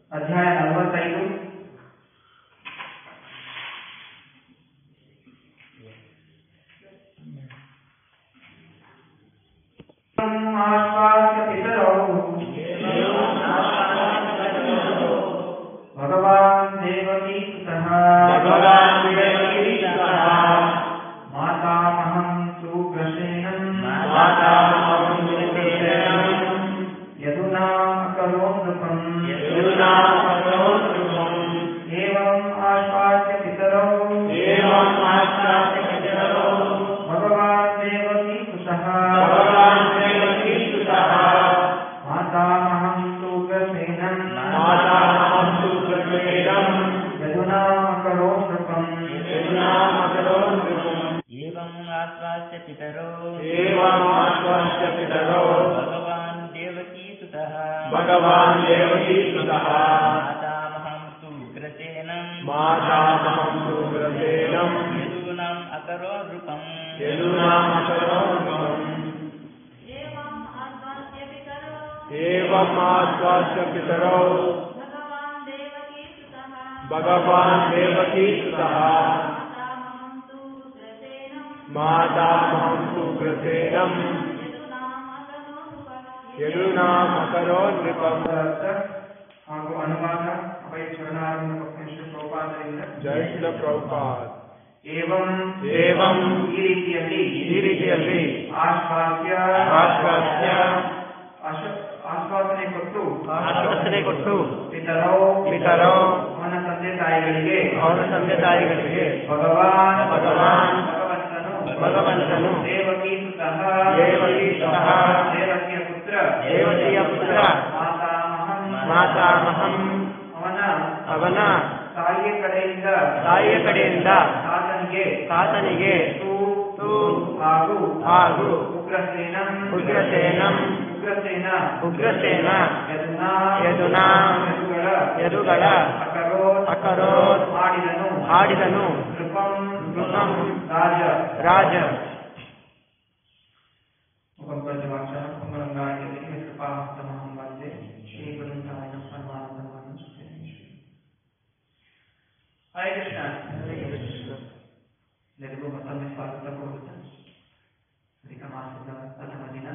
ಅಧ್ಯಾಯ ನಲವತ್ತೈದು ಆಶ್ವಾಸ್ಯ ಪಿತರೌ ಭಗವಾನ್ ದೇವಕೀ ಸುತಃ ಭಗವಾನ್ ದೇವಕೀಸುತಃ ಮಾತಾಮಹಂ ಸುಗ್ರಸೇನಂ ಮಾತಾಮಹಂ ಸುಗ್ರಸೇನಂ ಯದುನಾ ಅಕರೋನ್ ನೃಪಂ ಯದುನಾ ಅಕರೋನ್ ನೃಪಂ ಏವಂ ಆಶ್ವಾಸ್ಯ ಪಿತರೌ ಏವಂ ಆಶ್ವಾಸ್ಯ ಪಿತರೌ ಭಗವಾನ್ ದೇವಕೀ ಸುತಃ ಭಗವಾನ್ ದೇವಕೀಸುತಃ ಮಾತಾಮಹಂ ಸುಗ್ರಸೇನಂ ಮಾತಾಮಹಂ ಸುಗ್ರಸೇನಂ ಯದುನಾ ಅಕರೋನ್ ನೃಪಂ ಯದುನಾ ಅಕರೋನ್ ನೃಪಂ एवम् आश्वास्य पितरो ಏವಂ ಆಶ್ವಾಸ್ಯ ಪಿತರೌ भगवान् देवकीसुतः ಭಗವಾನ್ ದೇವಕೀಸುತಃ मातामहं तु ग्रसेनम् ಮಾತಾಮಹಂ ಸುಗ್ರಸೇನಂ यदूनाम् अकरो नृपम् ಯದುನಾ ಅಕರೋನ್ ನೃಪಂ एवम् आस्वास्य पितरो ಏವಂ ಆಶ್ವಾಸ್ಯ ಪಿತರೌ भगवान् देवकीसुतः ಭಗವಾನ್ ದೇವಕೀಸುತಃ मातामहं तु ग्रसेनम् ಮಾತಾಮಹಂ ಸುಗ್ರಸೇನಂ यदुनामकरोनुपम् ಯದುನಾಮಕರೋ ನೃಪಂ ಅರ್ಥ ಹಾಗೂ ಅನುವಾದ ಅಭಯ ಚರಣಾರಂಭ ಪಕ್ಷೇಶ್ವರ ಪ್ರೋಪಾದರಿಂದ ಜೈ ಶ್ರೀಲ ಪ್ರಭುಪಾದ್ ಏವಂ ಏವಂ ಈ ರೀತಿಯಲ್ಲಿ ಈ ರೀತಿಯಲ್ಲಿ ಆಶ್ವಾಸ್ಯ ಆಶ್ವಾಸ್ಯ ಆಶ- ಆಶ್ವಾಸನೆ ಕೊಟ್ಟು ಆಶ್ವಾಸನೆ ಕೊಟ್ಟು ಪಿತರೌ ಪಿತರೌ ಅವನ ತಂದೆ ತಾಯಿಗಳಿಗೆ ಅವನ ತಂದೆ ತಾಯಿಗಳಿಗೆ ಭಗವಾನ್ ಭಗವಾನ್ ಭಗವಂತನು ಭಗವಂತನು ದೇವಕೀ ಸುತಃ ದೇವಕೀ ಸುತಃ ದೇವಕಿಯ ಪುತ್ರ ದೇವಕಿಯ ಪುತ್ರ ಮಾತಾಮಹಂ ಮಾತಾಮಹಂ ಅವನ ಅವನ ತಾಯಿಯ ಕಡೆಯಿಂದ ತಾಯಿಯ ಕಡೆಯಿಂದ ತಾತನಿಗೆ ತಾತನಿಗೆ ತು ತು ಹಾಗೂ ಹಾಗೂ ಉಗ್ರಸೇನಂ ಉಗ್ರಸೇನಂ ಉಗ್ರಸೇನ ಉಗ್ರಸೇನ ಯದುನಾ ಯದುನಾ ಯದುಗಳ ಯದುಗಳ ಅಕರೋತ್ ಅಕರೋತ್ ಮಾಡಿದನು ಆಡಿದನು ನೃಪಂ ನೃಪಂ ರಾಜ ರಾಜ ಮುಖಂಪಂಚವಾಕ್ಷ ಕುಂಭರಂಗಾಯದಲ್ಲಿ ಕೃಪಾಹಸ್ತಮಹಂ ವಂದೇ ಶ್ರೀ ಗುರುಂತಾಯ ಪರಮಾನಂದವನ್ನು ಹರೇ ಕೃಷ್ಣ ಎಲ್ಲರಿಗೂ ಮತ್ತೊಮ್ಮೆ ಸ್ವಾಗತ ಕೋರುತ್ತಾ ಅಧಿಕ ಮಾಸದ ಪ್ರಥಮ ದಿನ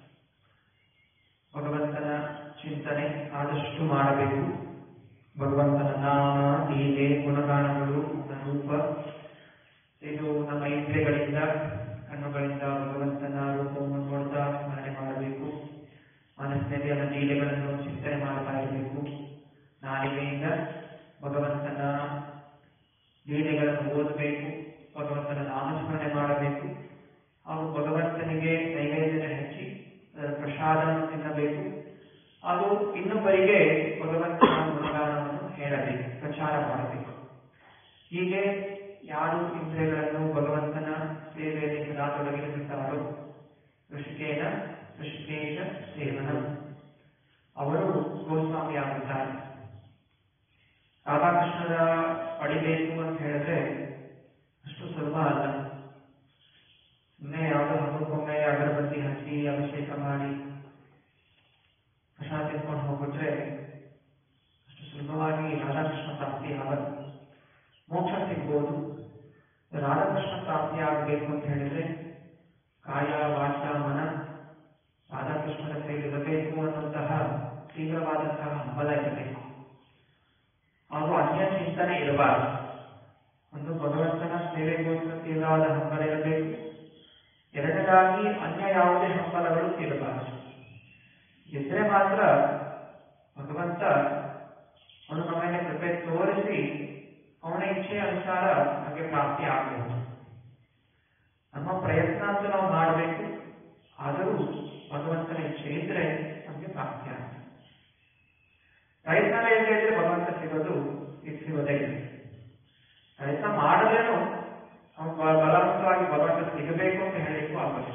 ಭಗವಂತನ ಚಿಂತನೆ ಆದಷ್ಟು ಮಾಡಬೇಕು ಭಗವಂತನ ನಾಮ ಲೀಲೆ ಗುಣಗಾನಗಳು ರೂಪ ಇದು ನಮ್ಮ ಇಂದ್ರಿಯಗಳಿಂದ ಕಣ್ಣುಗಳಿಂದ ಭಗವಂತನ ರೂಪವನ್ನು ನೋಡ್ತಾ ಸ್ಮರಣೆ ಮಾಡಬೇಕು ಮನಸ್ಸಿನಲ್ಲಿ ಅದರ ಲೀಲೆಗಳನ್ನು ಚಿಂತನೆ ಮಾಡ್ತಾ ಇರಬೇಕು ನಾಲಿಗೆಯಿಂದ ಭಗವಂತನ ಲೀಲೆಗಳನ್ನು ಓದಬೇಕು ಭಗವಂತನ ನಾಮಸ್ಮರಣೆ ಮಾಡಬೇಕು ಹಾಗೂ ಭಗವಂತನಿಗೆ ನೈವೇದ್ಯ ಹಚ್ಚಿ ಅದರ ಪ್ರಸಾದವನ್ನು ತಿನ್ನಬೇಕು ಹಾಗೂ ಇನ್ನೊಬ್ಬರಿಗೆ ಭಗವಂತನ ಗುಣಗಾನವನ್ನು ಹೇಳಬೇಕು ಪ್ರಚಾರ ಮಾಡಬೇಕು ಹೀಗೆ ಯಾರು ಇಂದ್ರಿಯಗಳನ್ನು ಭಗವಂತನ ಸೇವೆಯಲ್ಲಿ ಸದಾ ತೊಡಗಿರುತ್ತಾರೋ ಋಷಿಕೇನ ಋಷಿಕೇಶ ಸೇವನ ಅವರು ಗೋಸ್ವಾಮಿ ಆಗುತ್ತಾರೆ ರಾಧಾಕೃಷ್ಣರ ಪಡಿಬೇಕು ಅಂತ ಹೇಳಿದ್ರೆ ಅಷ್ಟು ಸುಲಭ ಅಲ್ಲ ಸುಮ್ಮನೆ ಯಾವುದೋ ಹಬ್ಬಕ್ಕೊಮ್ಮೆ ಅಗರಬತ್ತಿ ಹಚ್ಚಿ ಅಭಿಷೇಕ ಮಾಡಿ ಪ್ರಸಾದ ತಿನ್ಕೊಂಡು ಹೋಗ್ಬಿಟ್ರೆ ಅಷ್ಟು ಸುಲಭವಾಗಿ ರಾಧಾಕೃಷ್ಣ ಪ್ರಾಪ್ತಿ ಆಗಲ್ಲ ಮೋಕ್ಷ ಸಿಗ್ಬೋದು ರಾಧಾಕೃಷ್ಣ ಪ್ರಾಪ್ತಿ ಆಗಬೇಕು ಅಂತ ಹೇಳಿದ್ರೆ ಕಾಯ ವಾಚ ಮನ ರಾಧಾಕೃಷ್ಣನ ಸೇರಿರಬೇಕು ಅನ್ನುವಂತಹ ತೀವ್ರವಾದಂತಹ ಹಂಬಲ ಇರಬೇಕು ಹಾಗೂ ಅನ್ಯ ಚಿಂತನೆ ಇರಬಾರದು ಒಂದು ಭಗವಂತನ ಸೇವೆಗೋಸ್ಕರ ತೀವ್ರವಾದ ಹಂಬಲ ಇರಬೇಕು ಎರಡನೇದಾಗಿ ಅನ್ಯ ಯಾವುದೇ ಹಂಬಲಗಳು ಇರಬಾರದು ಇದ್ರೆ ಮಾತ್ರ ಭಗವಂತ ಅವನು ನಮ್ಮ ಮೇಲೆ ಕೃಪೆ ತೋರಿಸಿ ಅವನ ಇಚ್ಛೆಯ ಅನುಸಾರ ನಮಗೆ ಪ್ರಾಪ್ತಿ ಆಗಬಹುದು ನಮ್ಮ ಪ್ರಯತ್ನ ಅಂತೂ ನಾವು ಮಾಡಬೇಕು ಆದರೂ ಭಗವಂತನ ಇಚ್ಛೆ ಇದ್ರೆ ನಮಗೆ ಪ್ರಾಪ್ತಿ ಆಗ್ತದೆ ಪ್ರಯತ್ನವೇ ಇಲ್ಲದೆ ಇದ್ರೆ ಭಗವಂತ ಸಿಗೋದು ಇದು ಸಿಗೋದೇ ಇಲ್ಲ ಪ್ರಯತ್ನ ಮಾಡದೇನು ಅವನು ಬ- ಬಲವಂತವಾಗಿ ಭಗವಂತ ಸಿಗಬೇಕು ಅಂತ ಹೇಳಲಿಕ್ಕೂ ಆಗೋದಿಲ್ಲ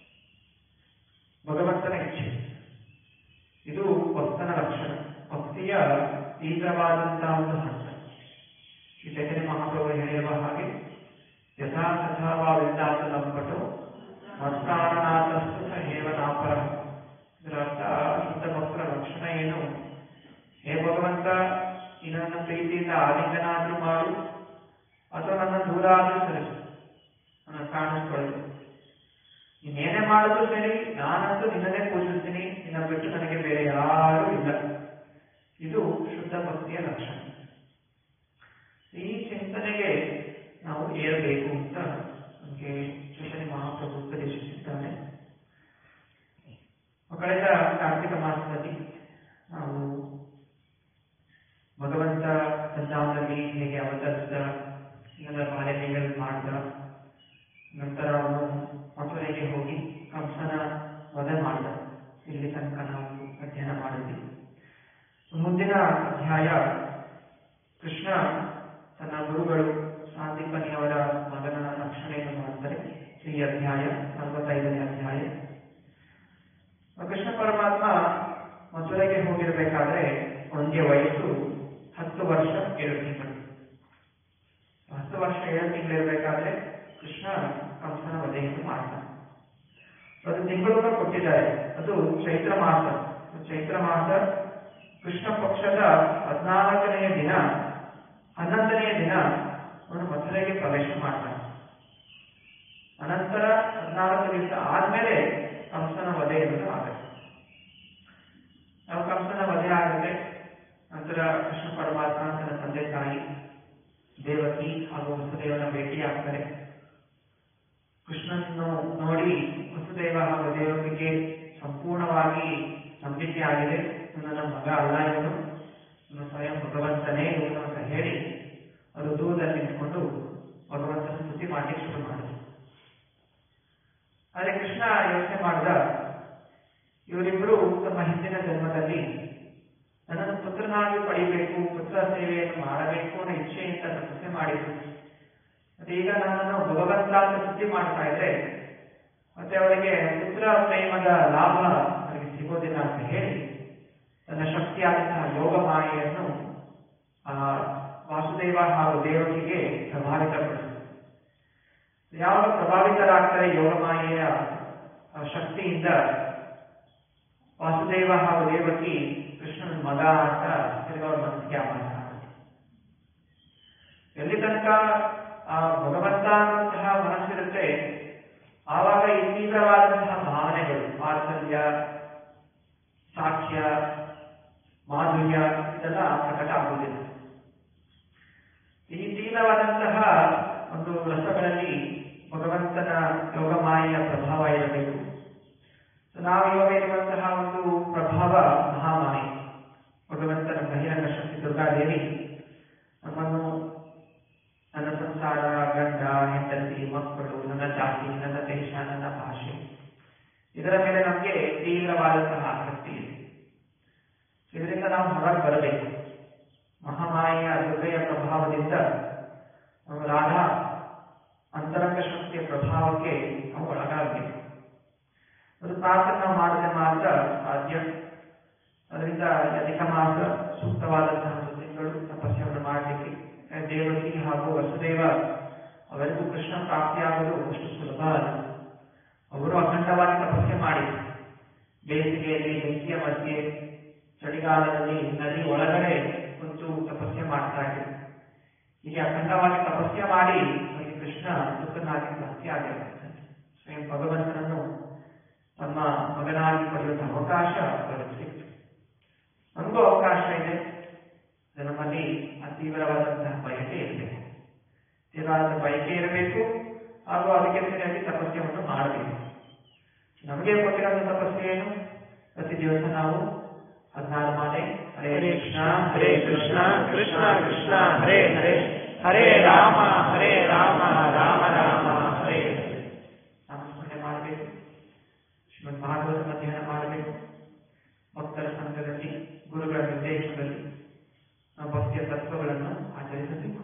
ಭಗವಂತನ ಇಚ್ಛೆ ಇದು ಭಕ್ತನ ಲಕ್ಷಣ ಭಕ್ತಿಯ ತೀವ್ರವಾದಂತಹ ಒಂದು ಹಂತ ಈ ಚೈತನ್ಯ ಮಹಾಪ್ರಭು ಹೇಳಿರುವ ಹಾಗೆ ಯಥಾ ತಥಾ ವಾ ವಿದ್ದಾತ ಲಂಪಟು ಮತ್ಕಾರಣಾತಸ್ತು ಸ ಹೇವ ನಾಪರ ಇದರ ಅರ್ಥ ಶುದ್ಧ ಭಕ್ತರ ಲಕ್ಷಣ ಏನು ಹೇ ಭಗವಂತ ಈ ನನ್ನ ಪ್ರೀತಿಯಿಂದ ಆಲಿಂಗನಾದ್ರೂ ಮಾಡು ಅಥವಾ ನನ್ನ ದೂರ ಆದ್ರೂ ಸರಿಸು ನನ್ನ ಕಾಣಿಸ್ಕೊಳ್ಳು ಇನ್ನೇನೇ ಮಾಡಿದ್ರು ಸರಿ ನಾನಂತೂ ನಿನ್ನನ್ನೇ ಪೂಜಿಸ್ತೀನಿ ನಿನ್ನ ಬಿಟ್ಟು ನನಗೆ ಬೇರೆ ಯಾರೂ ಇಲ್ಲ ಇದು ಶುದ್ಧ ಭಕ್ತಿಯ ಲಕ್ಷಣ ಈ ಚಿಂತನೆಗೆ ನಾವು ಏರಬೇಕು ಅಂತ ನಮಗೆ ಚೈತನ್ಯ ಮಹಾಪ್ರಭು ಉಪದೇಶಿಸಿದ್ದಾನೆ ಕಳೆದ ಕಾರ್ತಿಕ ಮಾಸದಲ್ಲಿ ನಾವು ಭಗವಂತ ಸಂಧಾನದಲ್ಲಿ ಹೇಗೆ ಅವತರಿಸಿದ ಎಲ್ಲ ಬಾಲ್ಯಗಳು ಮಾಡಿದ ನಂತರ ಅವನು ಮಥುರೆಗೆ ಹೋಗಿ ಕಂಸನ ವಧೆ ಮಾಡಿದ ಇಲ್ಲಿ ತನಕ ನಾವು ಅಧ್ಯಯನ ಮಾಡಿದ್ವಿ ಮುಂದಿನ ಅಧ್ಯಾಯ ಕೃಷ್ಣ ತನ್ನ ಗುರುಗಳು ಸಾಂದೀಪನಿಯವರ ಮಗನ ರಕ್ಷಣೆಯನ್ನು ಮಾಡ್ತಾರೆ ಈ ಅಧ್ಯಾಯ ನಲವತ್ತೈದನೇ ಅಧ್ಯಾಯ ಕೃಷ್ಣ ಪರಮಾತ್ಮ ಮಥುರೆಗೆ ಹೋಗಿರಬೇಕಾದ್ರೆ ಅವನಿಗೆ ವಯಸ್ಸು ಹತ್ತು ವರ್ಷ ಏಳು ತಿಂಗಳು ಹತ್ತು ವರ್ಷ ಏಳು ತಿಂಗಳಿರಬೇಕಾದ್ರೆ ಕೃಷ್ಣ ಕಂಸನ ವಧೆಯನ್ನು ಮಾಡ್ತಾನೆ ಅದು ತಿಂಗಳು ಕೊಟ್ಟಿದ್ದಾರೆ ಅದು ಚೈತ್ರ ಮಾಸ ಚೈತ್ರ ಮಾಸ ಕೃಷ್ಣ ಪಕ್ಷದ ಹದಿನಾಲ್ಕನೆಯ ದಿನ ಹನ್ನೊಂದನೆಯ ದಿನ ಅವನು ಮಥುರೆಗೆ ಪ್ರವೇಶ ಮಾಡ್ತಾನೆ ಅನಂತರ ಹದಿನಾಲ್ಕು ದಿವಸ ಆದ್ಮೇಲೆ ಕಂಸನ ವಧೆ ಎನ್ನುವುದು ಆಗುತ್ತೆ ನಾವು ಕಂಸನ ವಧೆ ಆಗುತ್ತೆ ನಂತರ ಕೃಷ್ಣ ಪರಮಾತ್ಮ ತನ್ನ ತಂದೆ ತಾಯಿ ದೇವಕಿ ಹಾಗೂ ವಸುದೇವನ ಭೇಟಿಯಾಗ್ತಾರೆ ಕೃಷ್ಣನನ್ನು ನೋಡಿ ವಸುದೇವ ಹಾಗೂ ದೇವಕಿಗೆ ಸಂಪೂರ್ಣವಾಗಿ ನಂಬಿಕೆ ಆಗಿದೆ ಇವನು ನನ್ನ ಮಗ ಅಲ್ಲ ಇವನು ಇವನು ಸ್ವಯಂ ಭಗವಂತನೇ ಇವನು ಅಂತ ಹೇಳಿ ಅವರು ದೂರದಲ್ಲಿ ನಿಂತ್ಕೊಂಡು ಭಗವಂತನ ಸ್ತುತಿ ಮಾಡಲಿಕ್ಕೆ ಶುರು ಮಾಡಿದ್ರು ಆದರೆ ಕೃಷ್ಣ ಯೋಚನೆ ಮಾಡಿದ ಇವರಿಬ್ಬರು ತಮ್ಮ ಹಿಂದಿನ ಜನ್ಮದಲ್ಲಿ ನನ್ನನ್ನು ಪುತ್ರನಾಗಿ ಪಡಿಬೇಕು ಪುತ್ರ ಸೇವೆಯನ್ನು ಮಾಡಬೇಕು ಅನ್ನೋ ಇಚ್ಛೆಯಿಂದ ತಪಸ್ಸೆ ಮಾಡಿದ್ರು ಮತ್ತೆ ಈಗ ನನ್ನನ್ನು ಭಗವಂತ ಅಂತ ಸ್ತುತಿ ಮಾಡ್ತಾ ಇದ್ರೆ ಮತ್ತೆ ಅವರಿಗೆ ಪುತ್ರ ಪ್ರೇಮದ ಲಾಭ ಅವರಿಗೆ ಸಿಗೋದಿಲ್ಲ ಅಂತ ಹೇಳಿ ತನ್ನ ಶಕ್ತಿಯಾದಂತಹ ಯೋಗ ಮಾಯೆಯನ್ನು ಆ ವಾಸುದೇವ ಹಾಗೂ ದೇವಕಿಗೆ ಪ್ರಭಾವಿತಪಡಿಸಿತು ಯಾವಾಗ ಪ್ರಭಾವಿತರಾಗ್ತಾರೆ ಯೋಗ ಮಾಯೆಯ ಆ ಶಕ್ತಿಯಿಂದ ವಾಸುದೇವ ಹಾಗೂ ದೇವಕಿ ಕೃಷ್ಣನ ಮಗ ಅಂತ ತಿರುಗವ್ರ ಮನಸ್ಸಿಗೆ ಆಭಾಸ ಆಗುತ್ತೆ ಎಲ್ಲಿ ತನಕ ಆ ಭಗವಂತ ಅನ್ನುವಂತಹ ಮನಸ್ಸಿರುತ್ತೆ ಆವಾಗ ಈ ತೀವ್ರವಾದಂತಹ ಭಾವನೆಗಳು ವಾತ್ಸಲ್ಯ ಸಾಕ್ಷ್ಯ ಮಾಧುರ್ಯ ಇದೆಲ್ಲ ಪ್ರಕಟ ಆಗುವುದಿಲ್ಲ ಈ ತೀವ್ರವಾದಂತಹ ಒಂದು ರಸಗಳಲ್ಲಿ ಭಗವಂತನ ಯೋಗಮಾಯೆಯ ಪ್ರಭಾವ ಇರಬೇಕು ನಾವು ಇವಾಗ ಇರುವಂತಹ ಒಂದು ಪ್ರಭಾವ ಮಹಾಮಾಯೆ ಭಗವಂತನ ಬಹಿರಂಗ ಶಕ್ತಿ ದುರ್ಗಾದೇವಿ ನಮ್ಮನ್ನು ನನ್ನ ಸಂಸಾರ ಗಂಡ ಹೆಂಡತಿ ಮಕ್ಕಳು ನನ್ನ ಜಾತಿ ನನ್ನ ದೇಶ ನನ್ನ ಭಾಷೆ ಇದರ ಮೇಲೆ ನಮಗೆ ತೀವ್ರವಾದಂತಹ ಆಸಕ್ತಿ ಇದೆ ಇದರಿಂದ ನಾವು ಹೊರಗೆ ಬರಬೇಕು ಮಹಾಮಾಯೆಯ ದುರ್ಗೆಯ ಪ್ರಭಾವದಿಂದ ನಾವು ರಾಧಾ ಅಂತರಂಗ ಶಕ್ತಿಯ ಪ್ರಭಾವಕ್ಕೆ ನಾವು ಒಳಗಾಗಬೇಕು ಅದು ಪ್ರಾರ್ಥನೆ ನಾವು ಮಾಡಿದ್ರೆ ಮಾತ್ರ ಸಾಧ್ಯ ಅದರಿಂದ ಅಧಿಕ ಮಾಸ ಸೂಕ್ತವಾದಂತಹ ಒಂದು ತಿಂಗಳು ತಪಸ್ಸನ್ನು ಮಾಡಲಿಕ್ಕೆ ದೇವಕಿ ಹಾಗೂ ವಸುದೇವ ಅವರಿಗೂ ಕೃಷ್ಣ ಪ್ರಾಪ್ತಿಯಾಗಲು ಅಷ್ಟು ಸುಲಭ ಅಲ್ಲ ಅವರು ಅಖಂಡವಾಗಿ ತಪಸ್ಸೆ ಮಾಡಿ ಬೇಸಿಗೆಯಲ್ಲಿ ಬೆಂಕಿಯ ಮಧ್ಯೆ ಚಳಿಗಾಲದಲ್ಲಿ ನದಿ ಒಳಗಡೆ ಕುಂತು ತಪಸ್ಸೆ ಮಾಡ್ತಾ ಇದ್ರು ಹೀಗೆ ಅಖಂಡವಾಗಿ ತಪಸ್ಸೆ ಮಾಡಿ ಅವರಿಗೆ ಕೃಷ್ಣ ಸುಖನಾಗಿ ಪ್ರಾಪ್ತಿಯಾಗಿರುತ್ತದೆ ಸ್ವಯಂ ಭಗವಂತನನ್ನು ತಮ್ಮ ಮಗನಾಗಿ ಪಡೆಯುವಂತಹ ಅವಕಾಶ ಅವರಿಗೆ ಸಿಕ್ತು ನಮಗೂ ಅವಕಾಶ ಇದೆ ಅದು ನಮ್ಮಲ್ಲಿ ಆ ತೀವ್ರವಾದಂತಹ ಬಯಕೆ ಇರಬೇಕು ತೀವ್ರವಾದ ಬಯಕೆ ಇರಬೇಕು ಹಾಗೂ ಅದಕ್ಕೆ ಸರಿಯಾಗಿ ತಪಸ್ಯವನ್ನು ಮಾಡಬೇಕು ನಮಗೆ ಕೊಟ್ಟಿರೋ ತಪಸ್ಸೆ ಏನು ಪ್ರತಿ ದಿವಸ ನಾವು ಹದಿನಾರು ಮಾಲೆ ಹರೇ ಹರೇ ಕೃಷ್ಣ ಹರೇ ಕೃಷ್ಣ ಕೃಷ್ಣ ಕೃಷ್ಣ ಹರೇ ಹರೇ ಹರೇ ರಾಮ ಹರೇ ರಾಮ ರಾಮ ರಾಮ ಹರೇ ಹರೇ ನಾಮಸ್ಮರಣೆ ಮಾಡಬೇಕು ಶ್ರೀಮದ್ ಭಾಗವತ ಅಧ್ಯಯನ ಮಾಡಬೇಕು ಭಕ್ತರ ಸಂಘದಲ್ಲಿ ಗುರುಗಳ ನಿರ್ದೇಶನದಲ್ಲಿ ನಾವು ಭಕ್ತಿಯ ತತ್ವಗಳನ್ನು ಆಚರಿಸಬೇಕು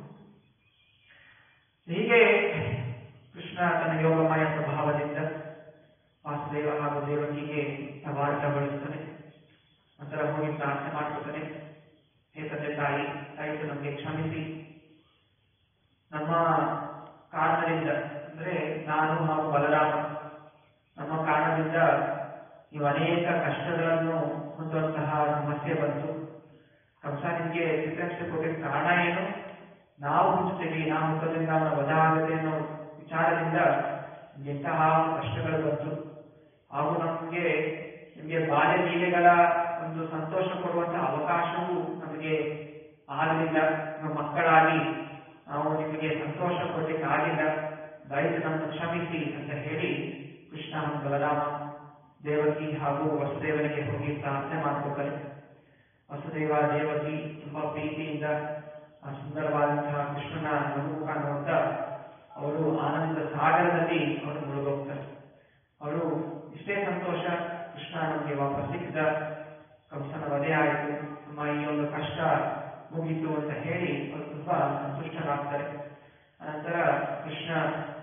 ಹೀಗೆ ಕೃಷ್ಣ ತನ್ನ ಯೋಗಮಯ ಪ್ರಭಾವದಿಂದ ವಾಸುದೇವ ಹಾಗೂ ದೇವಕಿಗೆ ಅವಾರ್ಧಗೊಳಿಸ್ತಾನೆ ನಂತರ ಹೋಗಿ ಪ್ರಾರ್ಥನೆ ಮಾಡ್ಕೊತಾನೆ ಹೇ ತಂದೆ ತಾಯಿ ದಯವಿಟ್ಟು ನಮಗೆ ಕ್ಷಮಿಸಿ ನಮ್ಮ ಕಾರಣದಿಂದ ಅಂದ್ರೆ ನಾನು ಹಾಗೂ ಬಲರಾಮ ನಮ್ಮ ಕಾರಣದಿಂದ ನೀವು ಅನೇಕ ಕಷ್ಟಗಳನ್ನು ಹೊಂದುವಂತಹ ಸಮಸ್ಯೆ ಬಂತು ಕಂಸ ನಿಮಗೆ ಚಿತ್ರಹಿಂಸೆ ಕೊಟ್ಟಿದ್ದ ಕಾರಣ ಏನು ನಾವು ಹುಟ್ಟುತ್ತೀವಿ ನಾವು ಹುಟ್ಟೋದ್ರಿಂದ ಅವನ ವಧ ಆಗುತ್ತೆ ಅನ್ನೋ ವಿಚಾರದಿಂದ ಎಂತಹ ಕಷ್ಟಗಳು ಬಂತು ಹಾಗೂ ನಮಗೆ ನಿಮಗೆ ಬಾಲ್ಯ ಲೀಲೆಗಳ ಒಂದು ಸಂತೋಷ ಕೊಡುವಂತಹ ಅವಕಾಶವೂ ನಮಗೆ ಆಗಲಿಲ್ಲ ನಮ್ಮ ಮಕ್ಕಳಾಗಿ ನಾವು ನಿಮಗೆ ಸಂತೋಷ ಕೊಡ್ಲಿಕ್ಕೆ ಆಗಿಲ್ಲ ದಯವಿಟ್ಟು ನಮ್ಮನ್ನು ಕ್ಷಮಿಸಿ ಅಂತ ಹೇಳಿ ಕೃಷ್ಣ ಮತ್ತು ಬಲರಾಮ ದೇವಕಿ ಹಾಗೂ ವಸುದೇವನಿಗೆ ಹೋಗಿ ಪ್ರಾರ್ಥನೆ ಮಾಡ್ಕೋತಾರೆ ವಸುದೇವ ದೇವಕಿ ತುಂಬಾ ಪ್ರೀತಿಯಿಂದ ಆ ಸುಂದರವಾದಂತಹ ಕೃಷ್ಣನ ನಗುಮುಖ ನೋಡ್ತಾ ಅವರು ಆನಂದ ಸಾಗರದಲ್ಲಿ ಅವರು ಮುಳುಗೋಗ್ತಾರೆ ಅವರು ಇಷ್ಟೇ ಸಂತೋಷ ಕೃಷ್ಣ ನಮಗೆ ವಾಪಸ್ ಸಿಕ್ಕಿದ ಕಂಸನ ವಧೆ ಆಯಿತು ನಮ್ಮ ಈ ಒಂದು ಕಷ್ಟ ಮುಗೀತು ಅಂತ ಹೇಳಿ ಅವರು ತುಂಬಾ ಸಂತುಷ್ಟರಾಗ್ತಾರೆ ಅನಂತರ ಕೃಷ್ಣ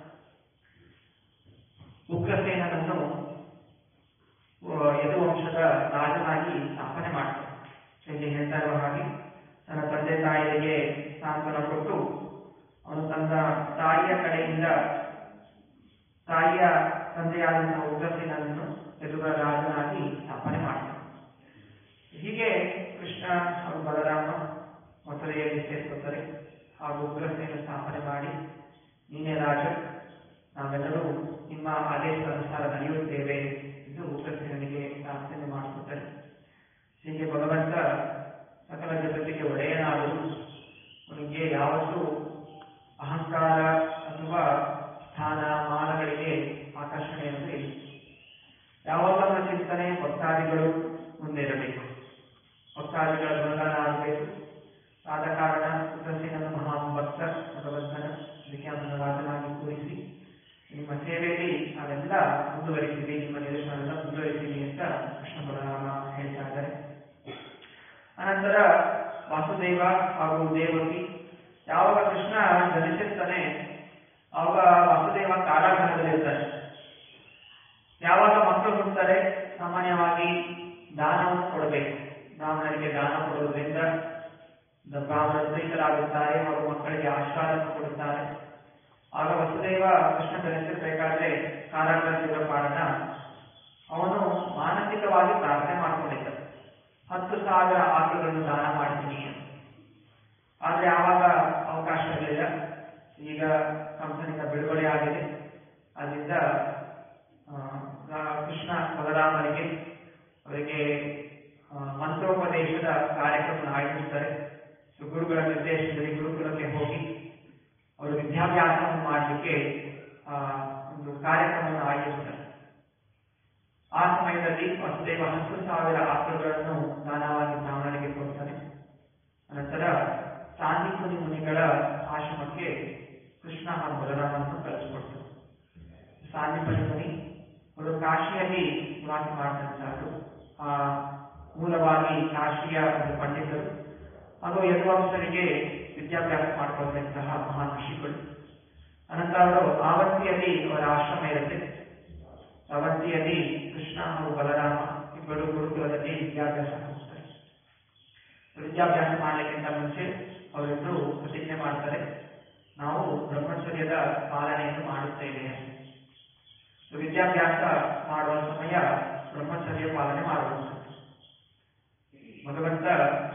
ಉಗ್ರಸೇನನನ್ನು ಆ, ಯದುವಂಶದ ರಾಜನಾಗಿ ಸ್ಥಾಪನೆ ಮಾಡ್ತಾರೆ ಇಲ್ಲಿ ಹೇಳ್ತಾ ಇರುವ ಹಾಗೆ ತನ್ನ ತಂದೆ ತಾಯಿಗೆ ಸಾಂತ್ವನ ಕೊಟ್ಟು ಅವನು ತನ್ನ ತಾಯಿಯ ಕಡೆಯಿಂದ ತಾಯಿಯ ತಂದೆಯಾದಂತಹ ಉಗ್ರಸೇನನನ್ನು ಯದುಗಳ ರಾಜನಾಗಿ ಸ್ಥಾಪನೆ ಮಾಡ್ತಾನೆ ಹೀಗೆ ಕೃಷ್ಣ ಹಾಗೂ ಬಲರಾಮ ಮಥುರೆಯಲ್ಲಿ ಸೇರ್ಕೊತಾರೆ ಹಾಗೂ ಉಗ್ರಸೇನ ಸ್ಥಾಪನೆ ಮಾಡಿ ನೀನೇ ರಾಜ ನಾವೆಲ್ಲರೂ ನಿಮ್ಮ ಆದೇಶದ ಅನುಸಾರ ನಡೆಯುತ್ತೇವೆ ಎಂದು ಉಗ್ರಸೇನಿಗೆ ಪ್ರಾರ್ಥನೆ ಮಾಡಿಸುತ್ತಾರೆ ಹೀಗೆ ಭಗವಂತ ಸಕಲ ಜಗತ್ತಿಗೆ ಒಡೆಯನಾದರೂ ಅವನಿಗೆ ಯಾವತ್ತೂ ಅಹಂಕಾರ ಅಥವಾ ಸ್ಥಾನ ಮಾನಗಳಿಗೆ ಆಕರ್ಷಣೆ ಅನ್ನೋದು ಇಲ್ಲ ಯಾವಾಗ ನಮ್ಮ ಚಿಂತನೆ ಭಕ್ತಾದಿಗಳು ಮುಂದೆ ಇರಬೇಕು ಭಕ್ತಾದಿಗಳ ಗುಣಗಾನ ಆಗಬೇಕು ಆದ ಕಾರಣ ಉಗ್ರಸೇನನು ಮಹಾಭಕ್ತ ಭಗವಂತನ ಅದಕ್ಕೆ ಅವನ ರಾಜನಾಗಿ ಕೂರಿಸಿ ನಿಮ್ಮ ಸೇವೆಯಲ್ಲಿ ನಾವೆಲ್ಲ ಮುಂದುವರಿತೀವಿ ನಿಮ್ಮ ನಿದರ್ಶನ ಮುಂದುವರಿತೀವಿ ಅಂತ ಕೃಷ್ಣ ಬಲರಾಮ ಹೇಳ್ತಾ ಇದ್ದಾರೆ ಅನಂತರ ವಾಸುದೇವ ಹಾಗೂ ದೇವಕಿ ಯಾವಾಗ ಕೃಷ್ಣ ಜನಿಸಿರ್ತಾನೆ ಆವಾಗ ವಾಸುದೇವ ಕಾರಾಗೃಹದಲ್ಲಿರ್ತಾರೆ ಯಾವಾಗ ಮಕ್ಕಳು ಹುಟ್ಟುತ್ತಾರೆ ಸಾಮಾನ್ಯವಾಗಿ ದಾನವನ್ನು ಕೊಡಬೇಕು ಬ್ರಾಹ್ಮಣರಿಗೆ ದಾನ ಕೊಡುವುದರಿಂದ ದ- ಬ್ರಾಹ್ಮಣರು ಪ್ರೀತರಾಗುತ್ತಾರೆ ಹಾಗೂ ಮಕ್ಕಳಿಗೆ ಆಶೀರ್ವಾದವನ್ನು ಕೊಡುತ್ತಾರೆ ಆಗ ವಸುದೇವ ಕೃಷ್ಣ ಜನಿಸಿರ್ಬೇಕಾದ್ರೆ ಕಾರಾಗೃಹದಲ್ಲಿರೋ ಕಾರಣ ಅವನು ಮಾನಸಿಕವಾಗಿ ಪ್ರಾರ್ಥನೆ ಮಾಡಿಕೊಂಡಿದ್ದ ಹತ್ತು ಸಾವಿರ ಆಕಳುಗಳನ್ನು ದಾನ ಮಾಡ್ತೀನಿ ಅಂತ ಆದ್ರೆ ಆವಾಗ ಅವಕಾಶ ಇರಲಿಲ್ಲ ಈಗ ಕಂಸನಿಂದ ಬಿಡುಗಡೆ ಆಗಿದೆ ಅದರಿಂದ ಆ, ರಾ- ಕೃಷ್ಣ ಬಲರಾಮರಿಗೆ ಅವರಿಗೆ ಆ, ಮಂತ್ರೋಪದೇಶದ ಕಾರ್ಯಕ್ರಮ ಆಯೋಜಿಸ್ತಾರೆ ಸೊ ಗುರುಗಳ ನಿರ್ದೇಶನದಲ್ಲಿ ಗುರುಕುಲಕ್ಕೆ ಹೋಗಿ ಅವರು ವಿದ್ಯಾಭ್ಯಾಸವನ್ನು ಮಾಡಲಿಕ್ಕೆ ಆ, ಒಂದು ಕಾರ್ಯಕ್ರಮವನ್ನು ಆಯೋಜಿಸ್ತಾರೆ ಆ ಸಮಯದಲ್ಲಿ ವಸುದೇವ ಹತ್ತು ಸಾವಿರ ಆಕಳುಗಳನ್ನು ದಾನವಾಗಿ ಬ್ರಾಹ್ಮಣರಿಗೆ ಕೊಡ್ತಾನೆ ಅನಂತರ ಸಾಂದೀಪುನಿ ಮುನಿಗಳ ಆಶ್ರಮಕ್ಕೆ ಕೃಷ್ಣ ಹಾಗೂ ಬಲರಾಮನನ್ನು ಕಳಿಸಿಕೊಡ್ತಾರೆ ಸಾಂದೀಪನಿ ಮುನಿ ಅವರು ಕಾಶಿಯಲ್ಲಿ ನಿವಾಸ ಮಾಡಿದಂತಹದ್ದು ಆ ಮೂಲವಾಗಿ ಕಾಶಿಯ ಒಂದು ಪಂಡಿತರು ಹಾಗೂ ಯದುವಂಶರಿಗೆ ವಿದ್ಯಾಭ್ಯಾಸ ಮಾಡಿಕೊಳ್ತಂತಹ ಮಹಾನ್ ಋಷಿಗಳು ಅನಂತರ ಅವರು ಆವಂತಿಯಲ್ಲಿ ಅವರ ಆಶ್ರಮ ಇರುತ್ತೆ ಅವಂತಿಯಲ್ಲಿ ಕೃಷ್ಣ ಹಾಗೂ ಬಲರಾಮ ಇಬ್ಬರು ಗುರುಕುಲದಲ್ಲಿ ವಿದ್ಯಾಭ್ಯಾಸ ಮಾಡ್ತಾರೆ ವಿದ್ಯಾಭ್ಯಾಸ ಮಾಡಲಿಕ್ಕಿಂತ ಮುಂಚೆ ಅವರಿಬ್ಬರು ಪ್ರತಿಜ್ಞೆ ಮಾಡ್ತಾರೆ ನಾವು ಬ್ರಹ್ಮಚರ್ಯದ ಪಾಲನೆಯನ್ನು ಮಾಡುತ್ತೇವೆ ಸೊ ವಿದ್ಯಾಭ್ಯಾಸ ಮಾಡುವ ಸಮಯ ಬ್ರಹ್ಮಚರ್ಯ ಪಾಲನೆ ಮಾಡುವಂಥದ್ದು ಭಗವಂತ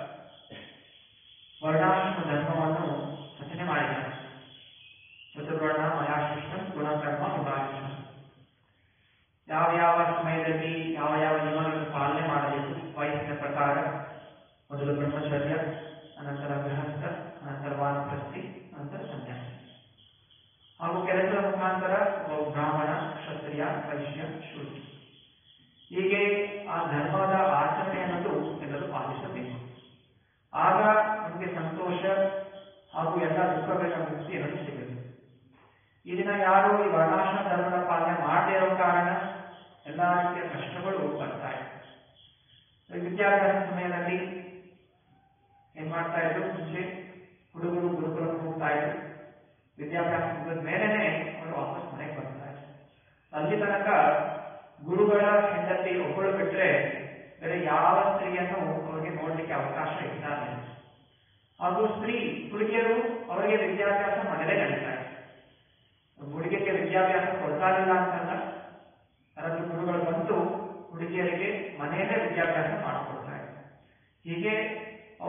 ವರ್ಣಾಶ್ರಮ ಧರ್ಮವನ್ನು ರಚನೆ ಮಾಡಿದ್ದಾನೆ ಚತುರ್ವರ್ಣ ಮಯಾಶಿಷ್ಟ ಗುಣಕರ್ಮ ವಿಭಾಷಣ ಯಾವ ಯಾವ ಸಮಯದಲ್ಲಿ ಯಾವ ಯಾವ ನಿಯಮಗಳನ್ನು ಪಾಲನೆ ಮಾಡಬೇಕು ವಯಸ್ಸಿನ ಪ್ರಕಾರ ಮೊದಲು ಬ್ರಹ್ಮಚರ್ಯ ಅನಂತರ ಗೃಹಸ್ಥ ಅನಂತರ ವಾನಪ್ರಸ್ಥಿ ಅನಂತರ ಸನ್ಯಾಸ ಹಾಗೂ ಕೆಲಸದ ಮುಖಾಂತರ ಒಬ್ಬ ಬ್ರಾಹ್ಮಣ ಕ್ಷತ್ರಿಯ ವೈಶ್ಯ ಶೂದ್ರ ಹೀಗೆ ಆ ಧರ್ಮದ ಆಚರಣೆ ಅನ್ನೋದು ಎಲ್ಲರೂ ಪಾಲಿಸಬೇಕು ಆಗ ನಮಗೆ ಸಂತೋಷ ಹಾಗೂ ಎಲ್ಲ ದುಃಖಗಳ ಮುಕ್ತಿ ಅನ್ನೋದು ಸಿಗುತ್ತೆ ಈ ದಿನ ಯಾರು ಈ ವರ್ಣಾಶ್ರಮ ಧರ್ಮದ ಪಾಲನೆ ಮಾಡದೇ ಇರೋ ಕಾರಣ ಎಲ್ಲಾ ರೀತಿಯ ಕಷ್ಟಗಳು ಬರ್ತಾ ಇದೆ ಈ ವಿದ್ಯಾಭ್ಯಾಸ ಸಮಯದಲ್ಲಿ ಏನ್ ಮಾಡ್ತಾ ಇದ್ರು ಮುಂಚೆ ಹುಡುಗರು ಗುರುಕುಲಕ್ಕೆ ಹೋಗ್ತಾ ಇದ್ರು ವಿದ್ಯಾಭ್ಯಾಸ ಮುಗಿದ ಮೇಲೆನೆ ಅವರು ವಾಪಸ್ ಮನೆಗೆ ಬರ್ತಾ ಇದ್ರು ಅಲ್ಲಿ ತನಕ ಗುರುಗಳ ಹೆಂಡತಿ ಒಬ್ಬಳು ಬಿಟ್ರೆ ಬೇರೆ ಯಾವ ಸ್ತ್ರೀಯನ್ನು ಅವರಿಗೆ ನೋಡ್ಲಿಕ್ಕೆ ಅವಕಾಶ ಇರ್ತಾ ಇರಲಿಲ್ಲ ಹಾಗೂ ಸ್ತ್ರೀ ಹುಡುಗಿಯರು ಅವರಿಗೆ ವಿದ್ಯಾಭ್ಯಾಸ ಮನೇಲೆ ನಡೀತಾ ಇದೆ ಹುಡುಗಿಗೆ ವಿದ್ಯಾಭ್ಯಾಸ ಕೊಡ್ತಾ ಇಲ್ಲ ಅಂತಲ್ಲ ಅದರಲ್ಲಿ ಗುರುಗಳು ಬಂದು ಹುಡುಗಿಯರಿಗೆ ಮನೆಯಲ್ಲೇ ವಿದ್ಯಾಭ್ಯಾಸ ಮಾಡಿಕೊಡ್ತಾ ಇದ್ದಾರೆ ಹೀಗೆ ಅವರು